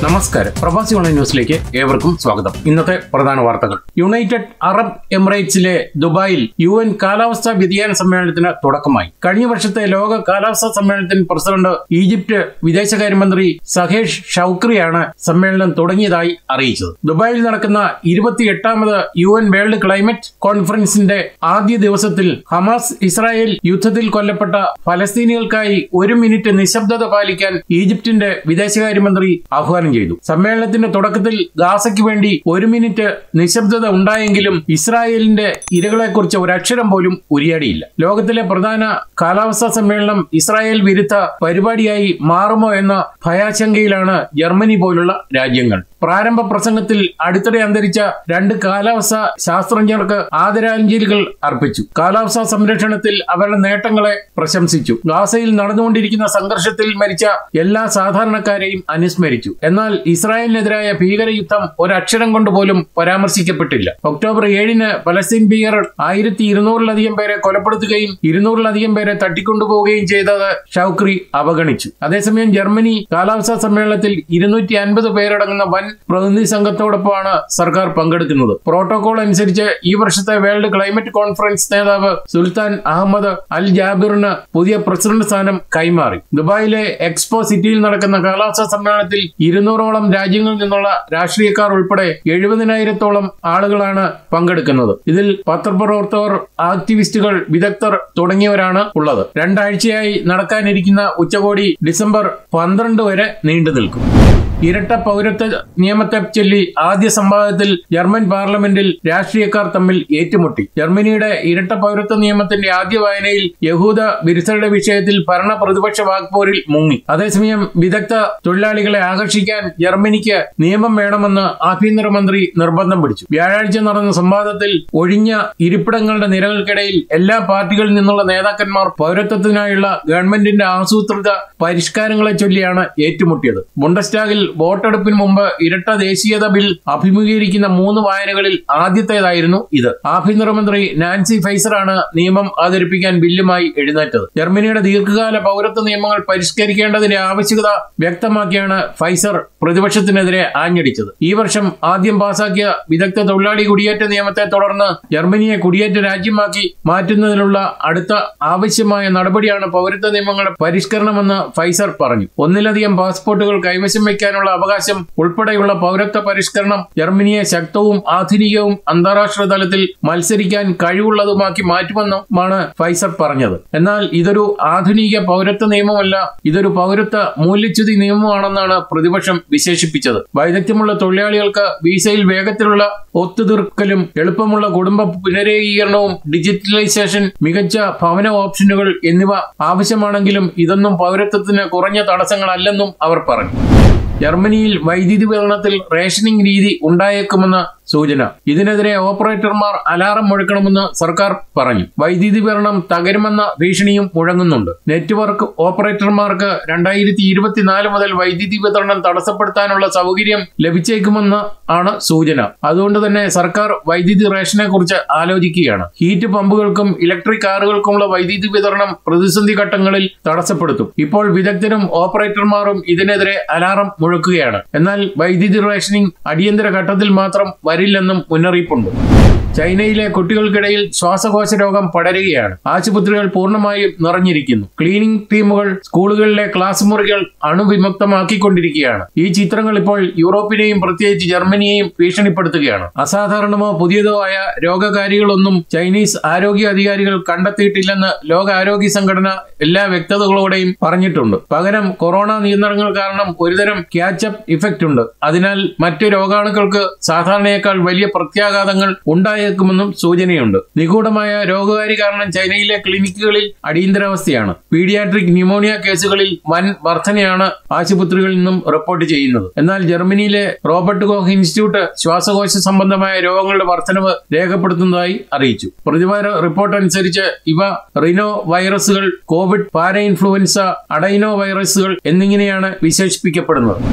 നമസ്കാരം പ്രവാസി ഓൺലൈൻ ന്യൂസിലേക്ക് ഏവർക്കും സ്വാഗതം ഇന്നത്തെ പ്രധാന വാർത്തകൾ യുണൈറ്റഡ് അറബ് എമിറേറ്റ്സിലെ ദുബായിൽ യു എൻ കാലാവസ്ഥാ വ്യതിയാന സമ്മേളനത്തിന് തുടക്കമായി കഴിഞ്ഞ വർഷത്തെ ലോക കാലാവസ്ഥാ സമ്മേളനത്തിന് പ്രസിഡന്റ് ഈജിപ്ത് വിദേശകാര്യമന്ത്രി സഹേഷ് ഷൌക്രിയാണ് സമ്മേളനം തുടങ്ങിയതായി അറിയിച്ചത് ദുബായിൽ നടക്കുന്ന ഇരുപത്തിയെട്ടാമത് യു എൻ വേൾഡ് ക്ലൈമറ്റ് കോൺഫറൻസിന്റെ ആദ്യ ദിവസത്തിൽ ഹമാസ് ഇസ്രായേൽ യുദ്ധത്തിൽ കൊല്ലപ്പെട്ട ഫലസ്തീനികൾക്കായി ഒരു മിനിറ്റ് നിശബ്ദത പാലിക്കാൻ ഈജിപ്തിന്റെ വിദേശകാര്യമന്ത്രി ആഹ്വാനം ചെയ്തു സമ്മേളനത്തിന്റെ തുടക്കത്തിൽ ഗാസയ്ക്ക് വേണ്ടി ഒരു മിനിറ്റ് നിശബ്ദത ഉണ്ടായെങ്കിലും ഇസ്രായേലിന്റെ ഇരകളെക്കുറിച്ച് ഒരക്ഷരം പോലും ഉരിയാടിയില്ല ലോകത്തിലെ പ്രധാന കാലാവസ്ഥാ സമ്മേളനം ഇസ്രായേൽ വിരുദ്ധ പരിപാടിയായി മാറുമോ എന്ന ഭയാശങ്കയിലാണ് ജർമ്മനി പോലുള്ള രാജ്യങ്ങൾ പ്രാരംഭ പ്രസംഗത്തിൽ അടുത്തിടെ അന്തരിച്ച രണ്ട് കാലാവസ്ഥാ ശാസ്ത്രജ്ഞർക്ക് ആദരാഞ്ജലികൾ അർപ്പിച്ചു കാലാവസ്ഥാ സംരക്ഷണത്തിൽ അവരുടെ നേട്ടങ്ങളെ പ്രശംസിച്ചു ഗാസയിൽ നടന്നുകൊണ്ടിരിക്കുന്ന സംഘർഷത്തിൽ മരിച്ച എല്ലാ സാധാരണക്കാരെയും അനുസ്മരിച്ചു എന്നാൽ ഇസ്രായേലിനെതിരായ ഭീകരയുദ്ധം ഒരക്ഷരം കൊണ്ട് പോലും പരാമർശിക്കപ്പെട്ടില്ല ഒക്ടോബർ ഏഴിന് പലസ്തീൻ ഭീകരർ ആയിരത്തി ഇരുന്നൂറിലധികം പേരെ കൊലപ്പെടുത്തുകയും ഇരുന്നൂറിലധികം പേരെ തട്ടിക്കൊണ്ടുപോവുകയും ചെയ്തത് ഷൌക്രി അവഗണിച്ചു അതേസമയം ജർമ്മനി കാലാവസ്ഥാ സമ്മേളനത്തിൽ ഇരുന്നൂറ്റി അൻപത് പേരടങ്ങുന്ന വൻ പ്രതിനിധി സംഘത്തോടൊപ്പമാണ് സർക്കാർ പങ്കെടുക്കുന്നത് പ്രോട്ടോകോൾ അനുസരിച്ച് ഈ വർഷത്തെ വേൾഡ് ക്ലൈമറ്റ് കോൺഫറൻസ് നേതാവ് സുൽത്താൻ അഹമ്മദ് അൽ ജാബിറിന് പുതിയ പ്രസിഡന്റ് സ്ഥാനം കൈമാറി ദുബായിലെ എക്സ്പോ സിറ്റിയിൽ നടക്കുന്ന കാലാവസ്ഥാ സമ്മേളനത്തിൽ ഇരുന്നൂറോളം രാജ്യങ്ങളിൽ നിന്നുള്ള രാഷ്ട്രീയക്കാർ ഉൾപ്പെടെ എഴുപതിനായിരത്തോളം ആളുകളാണ് പങ്കെടുക്കുന്നത് ഇതിൽ പത്രപ്രവർത്തകർ ആക്ടിവിസ്റ്റുകൾ വിദഗ്ധർ തുടങ്ങിയവരാണ് ഉള്ളത് രണ്ടാഴ്ചയായി നടക്കാനിരിക്കുന്ന ഉച്ചകോടി ഡിസംബർ പന്ത്രണ്ട് വരെ നീണ്ടു നിൽക്കും ഇരട്ട പൗരത്വ നിയമത്തെ ചൊല്ലി ആദ്യ സംവാദത്തിൽ ജർമ്മൻ പാർലമെന്റിൽ രാഷ്ട്രീയക്കാർ തമ്മിൽ ഏറ്റുമുട്ടി ജർമ്മനിയുടെ ഇരട്ട പൗരത്വ നിയമത്തിന്റെ ആദ്യ വായനയിൽ യഹൂദ വിരുദ്ധരുടെ വിഷയത്തിൽ ഭരണ പ്രതിപക്ഷ വാക്പോരിൽ മുങ്ങി അതേസമയം വിദഗ്ധ തൊഴിലാളികളെ ആകർഷിക്കാൻ ജർമ്മനിക്ക് നിയമം വേണമെന്ന് ആഭ്യന്തരമന്ത്രി നിർബന്ധം പിടിച്ചു വ്യാഴാഴ്ച നടന്ന സംവാദത്തിൽ ഒഴിഞ്ഞ ഇരിപ്പിടങ്ങളുടെ നിരകൾക്കിടയിൽ എല്ലാ പാർട്ടികളിൽ നിന്നുള്ള നേതാക്കന്മാർ പൗരത്വത്തിനായുള്ള ഗവൺമെന്റിന്റെ ആസൂത്രിത പരിഷ്കാരങ്ങളെ ചൊല്ലിയാണ് ഏറ്റുമുട്ടിയത് ബുണ്ടസ്റ്റാഗിൽ വോട്ടെടുപ്പിന് മുമ്പ് ഇരട്ട ദേശീയത ബിൽ അഭിമുഖീകരിക്കുന്ന മൂന്ന് വായനകളിൽ ആദ്യത്തേതായിരുന്നു ഇത് ആഭ്യന്തരമന്ത്രി നാൻസി ഫൈസറാണ് നിയമം അവതരിപ്പിക്കാൻ ബില്ലുമായി എഴുന്നേറ്റത് ജർമ്മനിയുടെ ദീർഘകാല പൗരത്വ നിയമങ്ങൾ പരിഷ്കരിക്കേണ്ടതിന്റെ ആവശ്യകത വ്യക്തമാക്കിയാണ് ഫൈസർ പ്രതിപക്ഷത്തിനെതിരെ ആഞ്ഞടിച്ചത് ഈ വർഷം ആദ്യം പാസാക്കിയ വിദഗ്ധ തൊഴിലാളി കുടിയേറ്റ നിയമത്തെ തുടർന്ന് ജർമ്മനിയെ കുടിയേറ്റ രാജ്യമാക്കി മാറ്റുന്നതിനുള്ള അടുത്ത ആവശ്യമായ നടപടിയാണ് പൗരത്വ നിയമങ്ങളുടെ പരിഷ്കരണമെന്ന് ഫൈസർ പറഞ്ഞു ഒന്നിലധികം പാസ്പോർട്ടുകൾ കൈവശം വയ്ക്കാനുള്ള അവകാശം ഉൾപ്പെടെയുള്ള പൗരത്വ പരിഷ്കരണം ജർമ്മനിയെ ശക്തവും ആധുനികവും അന്താരാഷ്ട്ര തലത്തിൽ മത്സരിക്കാൻ കഴിവുള്ളതുമാക്കി മാറ്റുമെന്നുമാണ് ഫൈസർ പറഞ്ഞത് എന്നാൽ ഇതൊരു ആധുനിക പൗരത്വ നിയമമല്ല ഇതൊരു പൗരത്വ മൂല്യച്യുതി നിയമമാണെന്നാണ് പ്രതിപക്ഷം വിശേഷിപ്പിച്ചത് വൈദഗ്ധ്യമുള്ള തൊഴിലാളികൾക്ക് വിസയിൽ വേഗത്തിലുള്ള ഒത്തുതീർക്കലും എളുപ്പമുള്ള കുടുംബ പുനരേകീകരണവും ഡിജിറ്റലൈസേഷൻ മികച്ച ഭവന ഓപ്ഷനുകൾ എന്നിവ ആവശ്യമാണെങ്കിലും ഇതൊന്നും പൗരത്വത്തിന് കുറഞ്ഞ തടസ്സങ്ങളല്ലെന്നും അവർ പറഞ്ഞു ജർമ്മനിയിൽ വൈദ്യുതി വിതരണത്തിൽ റേഷനിംഗ് രീതി ഉണ്ടായേക്കുമെന്ന് സൂചന ഇതിനെതിരെ ഓപ്പറേറ്റർമാർ അലാറം മുഴക്കണമെന്ന് സർക്കാർ പറഞ്ഞു വൈദ്യുതി വിതരണം തകരുമെന്ന ഭീഷണിയും മുഴങ്ങുന്നുണ്ട് നെറ്റ്വർക്ക് ഓപ്പറേറ്റർമാർക്ക് രണ്ടായിരത്തി ഇരുപത്തിനാല് മുതൽ വൈദ്യുതി വിതരണം തടസ്സപ്പെടുത്താനുള്ള സൗകര്യം ലഭിച്ചേക്കുമെന്ന് ആണ് സൂചന അതുകൊണ്ട് തന്നെ സർക്കാർ വൈദ്യുതി റേഷനെ കുറിച്ച് ആലോചിക്കുകയാണ് ഹീറ്റ് പമ്പുകൾക്കും ഇലക്ട്രിക് കാറുകൾക്കുമുള്ള വൈദ്യുതി വിതരണം പ്രതിസന്ധി ഘട്ടങ്ങളിൽ തടസ്സപ്പെടുത്തും ഇപ്പോൾ വിദഗ്ധരും ഓപ്പറേറ്റർമാരും ഇതിനെതിരെ അലാറം മുഴക്കുകയാണ് എന്നാൽ വൈദ്യുതി റേഷനിംഗ് അടിയന്തര ഘട്ടത്തിൽ മാത്രം വരില്ലെന്നും മുന്നറിയിപ്പുണ്ട് ചൈനയിലെ കുട്ടികൾക്കിടയിൽ ശ്വാസകോശ രോഗം പടരുകയാണ് ആശുപത്രികൾ പൂർണ്ണമായും നിറഞ്ഞിരിക്കുന്നു ക്ലീനിംഗ് ടീമുകൾ സ്കൂളുകളിലെ ക്ലാസ് മുറികൾ അണുവിമുക്തമാക്കിക്കൊണ്ടിരിക്കുകയാണ് ഈ ചിത്രങ്ങൾ ഇപ്പോൾ യൂറോപ്പിനെയും പ്രത്യേകിച്ച് ജർമ്മനിയെയും ഭീഷണിപ്പെടുത്തുകയാണ് അസാധാരണമോ പുതിയതോ ആയ രോഗകാരികളൊന്നും ചൈനീസ് ആരോഗ്യ അധികാരികൾ കണ്ടെത്തിയിട്ടില്ലെന്ന് ലോക ആരോഗ്യ സംഘടന എല്ലാ വ്യക്തതകളോടെയും പറഞ്ഞിട്ടുണ്ട് പകരം കൊറോണ നിയന്ത്രണങ്ങൾ കാരണം ഒരുതരം ക്യാച്ചപ്പ് ഇഫക്റ്റ് ഉണ്ട് അതിനാൽ മറ്റു രോഗാണുക്കൾക്ക് സാധാരണയേക്കാൾ വലിയ പ്രത്യാഘാതങ്ങൾ ഉണ്ടായേക്കുമെന്നും സൂചനയുണ്ട് നിഗൂഢമായ രോഗകാരി കാരണം ചൈനയിലെ ക്ലിനിക്കുകളിൽ അടിയന്തരാവസ്ഥയാണ് പീഡിയാട്രിക് ന്യൂമോണിയ കേസുകളിൽ വൻ വർധനയാണ് ആശുപത്രികളിൽ നിന്നും റിപ്പോർട്ട് ചെയ്യുന്നത് എന്നാൽ ജർമ്മനിയിലെ റോബർട്ട് കോഹ് ഇൻസ്റ്റിറ്റ്യൂട്ട് ശ്വാസകോശ സംബന്ധമായ രോഗങ്ങളുടെ വർധനവ് രേഖപ്പെടുത്തുന്നതായി അറിയിച്ചു പ്രതിവാര റിപ്പോർട്ട് അനുസരിച്ച് ഇവ റിനോ വൈറസുകൾ കോവിഡ് പാര ഇൻഫ്ലുവൻസ അഡൈനോ വൈറസുകൾ എന്നിങ്ങനെയാണ് വിശേഷിപ്പിക്കപ്പെടുന്നത്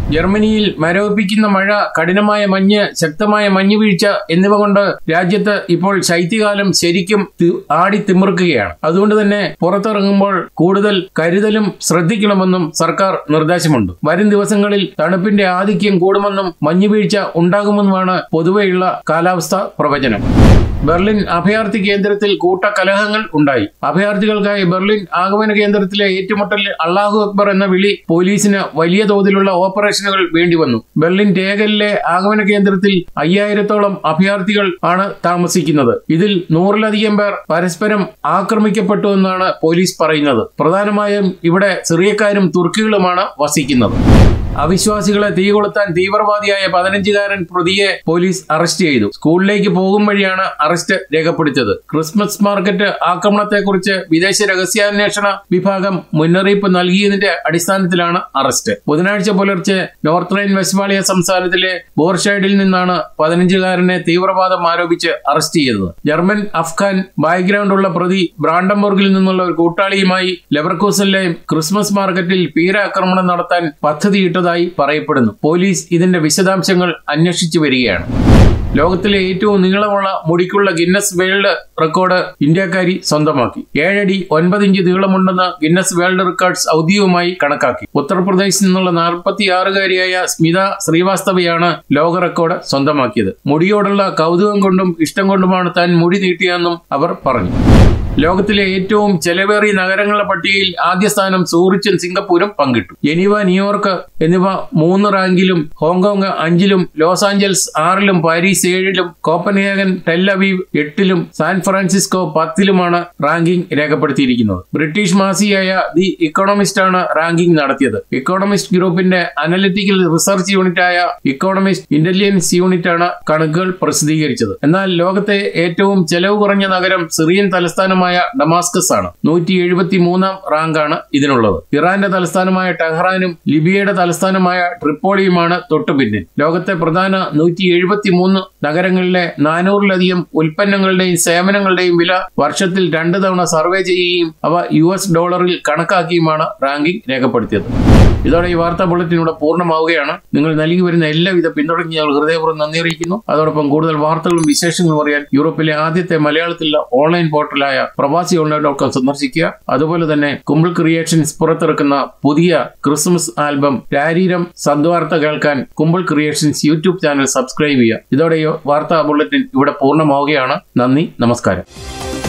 ജർമ്മനിയിൽ മരവിപ്പിക്കുന്ന മഴ കഠിനമായ മഞ്ഞ് ശക്തമായ മഞ്ഞുവീഴ്ച എന്നിവ കൊണ്ട് രാജ്യത്ത് ഇപ്പോൾ ശൈത്യകാലം ശരിക്കും തി- ആടി തിമിർക്കുകയാണ് അതുകൊണ്ട് തന്നെ പുറത്തിറങ്ങുമ്പോൾ കൂടുതൽ കരുതലും ശ്രദ്ധിക്കണമെന്നും സർക്കാർ നിർദ്ദേശമുണ്ട് വരും ദിവസങ്ങളിൽ തണുപ്പിന്റെ ആധിക്യം കൂടുമെന്നും മഞ്ഞുവീഴ്ച ഉണ്ടാകുമെന്നുമാണ് പൊതുവെയുള്ള കാലാവസ്ഥ പ്രവചനം ബെർലിൻ അഭയാർത്ഥി കേന്ദ്രത്തിൽ കൂട്ടക്കലഹങ്ങൾ ഉണ്ടായി അഭയാർത്ഥികൾക്കായി ബെർലിൻ ആഗമന കേന്ദ്രത്തിലെ ഏറ്റുമുട്ടലിൽ അള്ളാഹു അക്ബർ എന്ന വിളി പോലീസിന് വലിയ തോതിലുള്ള ഓപ്പറേഷനുകൾ വേണ്ടിവന്നു ബെർലിൻ ടേഗലിലെ ആഗമന കേന്ദ്രത്തിൽ അയ്യായിരത്തോളം അഭയാർത്ഥികൾ ആണ് താമസിക്കുന്നത് ഇതിൽ നൂറിലധികം പേർ പരസ്പരം ആക്രമിക്കപ്പെട്ടു എന്നാണ് പോലീസ് പറയുന്നത് പ്രധാനമായും ഇവിടെ സിറിയക്കാരും തുർക്കികളുമാണ് വസിക്കുന്നത് അവിശ്വാസികളെ തീ കൊളുത്താൻ തീവ്രവാദിയായ പതിനഞ്ചുകാരൻ പ്രതിയെ പോലീസ് അറസ്റ്റ് ചെയ്തു സ്കൂളിലേക്ക് പോകും വഴിയാണ് അറസ്റ്റ് രേഖപ്പെടുത്തിയത് ക്രിസ്മസ് മാർക്കറ്റ് ആക്രമണത്തെക്കുറിച്ച് വിദേശ രഹസ്യാന്വേഷണ വിഭാഗം മുന്നറിയിപ്പ് നൽകിയതിന്റെ അടിസ്ഥാനത്തിലാണ് അറസ്റ്റ് ബുധനാഴ്ച പുലർച്ചെ നോർത്ത് റൈൻ വെസ്റ്റ്മാളിയ സംസ്ഥാനത്തിലെ ബോർഷൈഡിൽ നിന്നാണ് പതിനഞ്ചുകാരനെ തീവ്രവാദം ആരോപിച്ച് അറസ്റ്റ് ചെയ്തത് ജർമ്മൻ അഫ്ഗാൻ ബാക്ക്ഗ്രൗണ്ട് ഉള്ള പ്രതി ബ്രാൻഡംബർഗിൽ നിന്നുള്ള ഒരു കൂട്ടാളിയുമായി ലെവർക്കൂസനിലെ ക്രിസ്മസ് മാർക്കറ്റിൽ ഭീരാക്രമണം നടത്താൻ പദ്ധതിയിട്ടതായി പറയപ്പെടുന്നു പോലീസ് ഇതിന്റെ വിശദാംശങ്ങൾ അന്വേഷിച്ചു വരികയാണ് ലോകത്തിലെ ഏറ്റവും നീളമുള്ള മുടിക്കുള്ള ഗിന്നസ് വേൾഡ് റെക്കോർഡ് ഇന്ത്യക്കാരി സ്വന്തമാക്കി ഏഴടി ഒൻപത് ഇഞ്ച് നീളമുണ്ടെന്ന് ഗിന്നസ് വേൾഡ് റെക്കോർഡ്സ് ഔദ്യോഗികമായി കണക്കാക്കി ഉത്തർപ്രദേശിൽ നിന്നുള്ള നാൽപ്പത്തിയാറുകാരിയായ സ്മിത ശ്രീവാസ്തവയാണ് ലോക റെക്കോർഡ് സ്വന്തമാക്കിയത് മുടിയോടുള്ള കൗതുകം കൊണ്ടും ഇഷ്ടം കൊണ്ടുമാണ് താൻ മുടി നീട്ടിയതെന്നും അവർ പറഞ്ഞു ലോകത്തിലെ ഏറ്റവും ചെലവേറിയ നഗരങ്ങളുടെ പട്ടികയിൽ ആദ്യ സ്ഥാനം സൂറിച്ചും സിംഗപ്പൂരും പങ്കിട്ടു ജനീവ ന്യൂയോർക്ക് എന്നിവ മൂന്ന് റാങ്കിലും ഹോങ്കോങ് അഞ്ചിലും ലോസ് ആഞ്ചൽസ് ആറിലും പാരീസ് ഏഴിലും കോപ്പൻഹേഗൻ ടെല്ലവീവ് എട്ടിലും സാൻ ഫ്രാൻസിസ്കോ പത്തിലുമാണ് റാങ്കിംഗ് രേഖപ്പെടുത്തിയിരിക്കുന്നത് ബ്രിട്ടീഷ് മാസികയായ ദി ഇക്കോണമിസ്റ്റ് ആണ് റാങ്കിംഗ് നടത്തിയത് ഇക്കോണമിസ്റ്റ് ഗ്രൂപ്പിന്റെ അനലിറ്റിക്കൽ റിസർച്ച് യൂണിറ്റായ ഇക്കോണമിസ്റ്റ് ഇന്റലിജൻസ് യൂണിറ്റ് ആണ് കണക്കുകൾ പ്രസിദ്ധീകരിച്ചത് എന്നാൽ ലോകത്തെ ഏറ്റവും ചെലവ് കുറഞ്ഞ നഗരം സിറിയൻ തലസ്ഥാനമായ ഡമാസ്കസ് ആണ് നൂറ്റി എഴുപത്തി മൂന്നാം റാങ്കാണ് ഇതിനുള്ളത് ഇറാന്റെ തലസ്ഥാനമായ ടെഹ്റാനും ലിബിയയുടെ തലസ്ഥാനമായ ട്രിപ്പോളിയുമാണ് തൊട്ടു പിന്നിൽ ലോകത്തെ പ്രധാന നൂറ്റി എഴുപത്തി മൂന്ന് നഗരങ്ങളിലെ നാനൂറിലധികം ഉൽപ്പന്നങ്ങളുടെയും സേവനങ്ങളുടെയും വില വർഷത്തിൽ രണ്ട് തവണ സർവേ ചെയ്യുകയും അവ യു എസ് ഡോളറിൽ കണക്കാക്കിയുമാണ് റാങ്കിംഗ് രേഖപ്പെടുത്തിയത് ഇതോടെ ഈ വാർത്താ ബുള്ളറ്റിൻ ഇവിടെ പൂർണ്ണമാവുകയാണ് നിങ്ങൾ നൽകി വരുന്ന എല്ലാവിധ പിന്തുണയ്ക്ക് ഞങ്ങൾ ഹൃദയപൂർവ്വം നന്ദി അറിയിക്കുന്നു അതോടൊപ്പം കൂടുതൽ വാർത്തകളും വിശേഷങ്ങളും അറിയാൻ യൂറോപ്പിലെ ആദ്യത്തെ മലയാളത്തിലുള്ള ഓൺലൈൻ പോർട്ടലായ പ്രവാസി ഓൺലൈൻ ഡോട്ട് കോം സന്ദർശിക്കുക അതുപോലെ തന്നെ കുമ്പിൾ ക്രിയേഷൻസ് പുറത്തിറക്കുന്ന പുതിയ ക്രിസ്മസ് ആൽബം രാരീരം സദ്വാർത്ത കേൾക്കാൻ Kumbil creations YouTube channel subscribe ചെയ്യുക ഇതോടെ ഈ വാർത്താ ബുള്ളറ്റിൻ ഇവിടെ പൂർണ്ണമാവുകയാണ് നന്ദി നമസ്കാരം